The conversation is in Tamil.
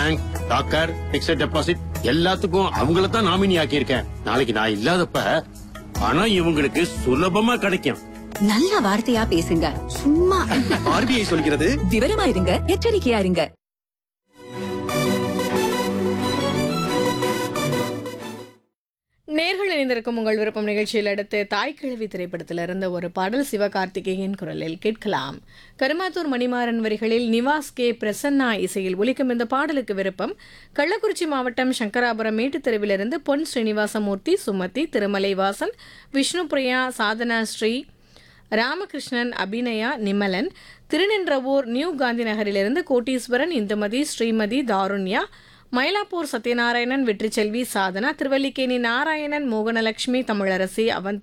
பேங்க் டாக்கர் பிக்ஸட் டெபாசிட் எல்லாத்துக்கும் அவங்கள தான் நாமினி ஆக்கியிருக்கேன் நாளைக்கு நான் இல்லாதப்ப பணம் இவங்களுக்கு சுலபமா கிடைக்கும் நல்ல வார்த்தையா பேசுங்க சும்மா ஆர்பிஐ சொல்கிறது விவரமா இருங்க எச்சரிக்கையா இருங்க நேர்கள் இணைந்திருக்கும் உங்கள் விருப்பம் நிகழ்ச்சியில் அடுத்து தாய்க்கிழவி திரைப்படத்தில் இருந்த ஒரு பாடல் சிவகார்த்திகேயன் குரலில் கேட்கலாம் கருமாத்தூர் மணிமாறன் வரிகளில் நிவாஸ் கே பிரசன்னா இசையில் ஒலிக்கும் இந்த பாடலுக்கு விருப்பம் கள்ளக்குறிச்சி மாவட்டம் சங்கராபுரம் மேட்டுத்தெருவிலிருந்து பொன் ஸ்ரீனிவாசமூர்த்தி சுமதி திருமலைவாசன் விஷ்ணுபிரியா சாதனா ஸ்ரீ ராமகிருஷ்ணன் அபிநயா நிமலன் திருநின்றவூர் நியூ காந்தி நகரிலிருந்து கோட்டீஸ்வரன் இந்துமதி ஸ்ரீமதி தாருண்யா மயிலாப்பூர் சத்யநாராயணன் வெற்றிச்செல்வி சாதனா திருவல்லிக்கேணி நாராயணன் மோகனலட்சுமி தமிழரசி அவந்தி